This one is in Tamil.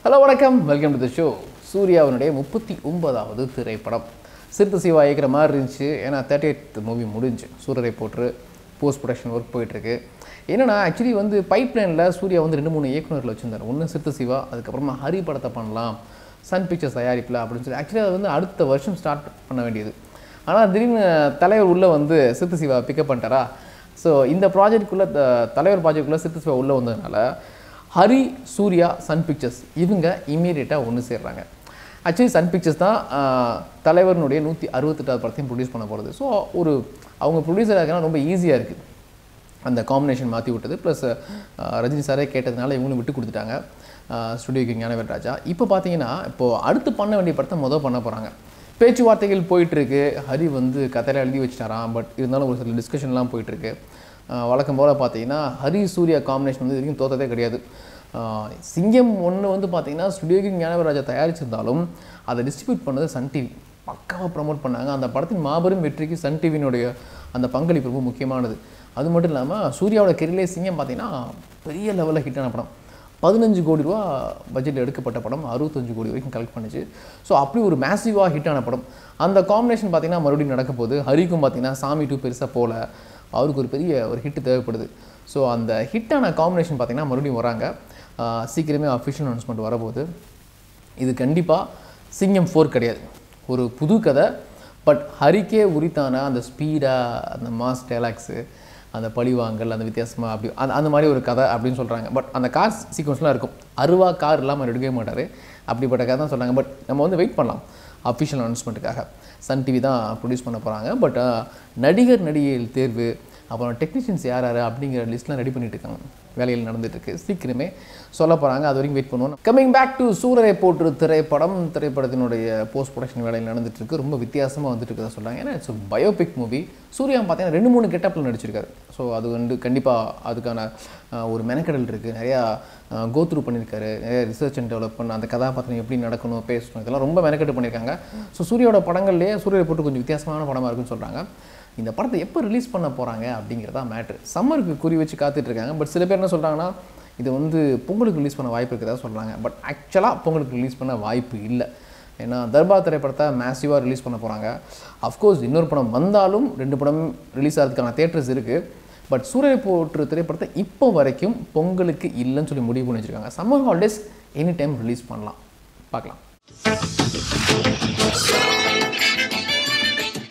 ஹலோ வணக்கம் வெல்கம் டு த ஷோ சூர்யாவினுடைய முப்பத்தி ஒன்பதாவது திரைப்படம் சிறுத்தை சிவா இயக்கிற மாதிரி இருந்துச்சு ஏன்னா தேர்ட்டி எய்த் மூவி முடிஞ்சு சூரரை போட்டு போஸ்ட் ப்ரொடக்ஷன் ஒர்க் போயிட்டுருக்கு என்னன்னா ஆக்சுவலி வந்து பைப் லைனில் சூர்யா வந்து ரெண்டு மூணு இயக்குனர்கள் வச்சுருந்தார் ஒன்று சிறுத்தை சிவா அதுக்கப்புறமா ஹரி படத்தை பண்ணலாம் சன் பிக்சர்ஸ் தயாரிப்பில் அப்படின்னு சொல்லி ஆக்சுவலி அது வந்து அடுத்த வருஷம் ஸ்டார்ட் பண்ண வேண்டியது ஆனால் திடீர்னு தலைவர் உள்ளே வந்து சிறுத்தை சிவா பிக்கப் பண்ணிட்டாரா ஸோ இந்த ப்ராஜெக்ட்குள்ளே தலைவர் ப்ராஜெக்ட்குள்ளே சிறுத்தை சிவா உள்ளே வந்ததுனால ஹரி சூர்யா சன் பிக்சர்ஸ் இவங்க இமீடியட்டாக ஒன்று சேர்றாங்க ஆக்சுவலி சன் பிக்சர்ஸ் தான் ஆஹ், தலைவர்னுடைய நூற்றி அறுபத்தெட்டாவது படத்தையும் ப்ரொடியூஸ் பண்ண போகிறது ஸோ ஒரு அவங்க ப்ரொடியூசராக இருக்கனா ரொம்ப ஈஸியாக இருக்குது அந்த காம்பினேஷன் மாற்றி விட்டது ப்ளஸ் ரஜினி சாரே கேட்டதுனால இவங்களும் விட்டு கொடுத்துட்டாங்க ஸ்டுடியோக்கு ஞானவேல் ராஜா இப்போ பார்த்தீங்கன்னா இப்போது அடுத்து பண்ண வேண்டிய படத்தை மொதல் பண்ண போகிறாங்க பேச்சுவார்த்தைகள் போயிட்டுருக்கு ஹரி வந்து கதையில எழுதி வச்சிட்டாராம் பட் இருந்தாலும் ஒரு சில டிஸ்கஷன்லாம் போயிட்டுருக்கு வழக்கம் போல் பார்த்தீங்கன்னா ஹரி சூர்யா காம்பினேஷன் வந்து இது வரைக்கும் தோத்ததே கிடையாது ஆஹ் சிங்கம் ஒன்று வந்து பார்த்தீங்கன்னா ஸ்டுடியோக்கு ஞானவேல் ராஜா தயாரிச்சிருந்தாலும் அதை டிஸ்ட்ரிபியூட் பண்ணது சன் டிவி பக்காவாக ப்ரமோட் பண்ணாங்க அந்த படத்தின் மாபெரும் வெற்றிக்கு சன் டிவியினுடைய அந்த பங்களிப்பு ரொம்ப முக்கியமானது அது மட்டும் இல்லாமல் சூர்யாவோட கெரிலே சிங்கம் பார்த்தீங்கன்னா பெரிய லெவலில் ஹிட்டான படம் பதினஞ்சு கோடி ரூபா பட்ஜெட்டில் எடுக்கப்பட்ட படம் அறுபத்தஞ்சு கோடி வரைக்கும் கலெக்ட் பண்ணுச்சு ஸோ அப்படி ஒரு மேசிவாக ஹிட்டான படம் அந்த காம்பினேஷன் பார்த்தீங்கன்னா மறுபடியும் நடக்க போகுது ஹரிக்கும் பார்த்தீங்கன்னா சாமி டூ பெருசாக போகல அவருக்கு ஒரு பெரிய ஒரு ஹிட் தேவைப்படுது ஸோ அந்த ஹிட்டான காம்பினேஷன் பார்த்தீங்கன்னா மறுபடியும் வராங்க ஆஹ் சீக்கிரமே அஃபிஷியல் அனௌன்ஸ்மெண்ட் வரப்போகுது இது கண்டிப்பாக சிங்கம் ஃபோர் கிடையாது ஒரு புது கதை பட் ஹரிக்கே உரித்தான அந்த ஸ்பீடாக அந்த மாஸ் டைலாக்ஸு அந்த பழிவாங்கல் அந்த வித்தியாசமாக அப்படி அந்த அந்த மாதிரி ஒரு கதை அப்படின்னு சொல்கிறாங்க பட் அந்த கார் சீக்வன்ஸ்லாம் இருக்கும் அருவா கார் இல்லாமல் அவர் எடுக்கவே மாட்டார் அப்படிப்பட்ட கதை தான் சொல்கிறாங்க பட் நம்ம வந்து வெயிட் பண்ணலாம் அஃபிஷியல் அனௌன்ஸ்மெண்ட்டுக்காக சன் டிவி தான் ப்ரொடியூஸ் பண்ண போகிறாங்க பட் நடிகர் நடிகைகள் தேர்வு அப்புறம் டெக்னீஷியன்ஸ் யார் யார் அப்படிங்கிற லிஸ்ட்லாம் ரெடி பண்ணிட்டு இருக்காங்க வேலைகள் நடந்துட்டு இருக்கு சீக்கிரமே சொல்ல போகிறாங்க அது வரைக்கும் வெயிட் பண்ணுவோம் கம்மிங் பேக் டு சூரரை போற்று திரைப்படம் திரைப்படத்தினுடைய போஸ்ட் ப்ரொடக்ஷன் வேலையில் நடந்துட்டு இருக்கு ரொம்ப வித்தியாசமாக வந்துட்டு இருக்கதா சொல்கிறாங்க ஏன்னா இட்ஸ் பயோபிக் மூவி சூர்யா பார்த்தீங்கன்னா ரெண்டு மூணு கெட்டப்பில் நடிச்சிருக்காரு ஸோ அது வந்து கண்டிப்பாக அதுக்கான அஹ், ஒரு மெனக்கடல் இருக்குது நிறையா கோத்ரூ பண்ணியிருக்காரு நிறைய ரிசர்ச் அண்ட் டெவலப் பண்ண அந்த கதாபாத்திரம் எப்படி நடக்கணும் பேசணும் இதெல்லாம் ரொம்ப மெனக்கெட்டு பண்ணியிருக்காங்க ஸோ சூர்யாவோட படங்கள்லேயே சூரியரை போட்டு கொஞ்சம் வித்தியாசமான படமாக இருக்குன்னு சொல்கிறாங்க இந்த படத்தை எப்போ ரிலீஸ் பண்ண போகிறாங்க அப்படிங்கிறதா மேட்ரு சம்மருக்கு குறி வச்சு காத்துட்டு இருக்காங்க பட் சில பேர் என்ன சொல்கிறாங்கன்னா இது வந்து பொங்கலுக்கு ரிலீஸ் பண்ண வாய்ப்பு இருக்கிறதா சொல்கிறாங்க பட் ஆக்சுவலாக பொங்கலுக்கு ரிலீஸ் பண்ண வாய்ப்பு இல்லை ஏன்னா தர்பார் திரைப்படத்தை மேசிவாக ரிலீஸ் பண்ண போகிறாங்க அஃப்கோர்ஸ் இன்னொரு படம் வந்தாலும் ரெண்டு படம் ரிலீஸ் ஆகிறதுக்கான தேட்டர்ஸ் இருக்குது பட் சூரிய போற்று திரைப்படத்தை இப்போ வரைக்கும் பொங்கலுக்கு இல்லைன்னு சொல்லி முடிவு பண்ணி வச்சுருக்காங்க summer holidays any time release பண்ணலாம் பார்க்கலாம்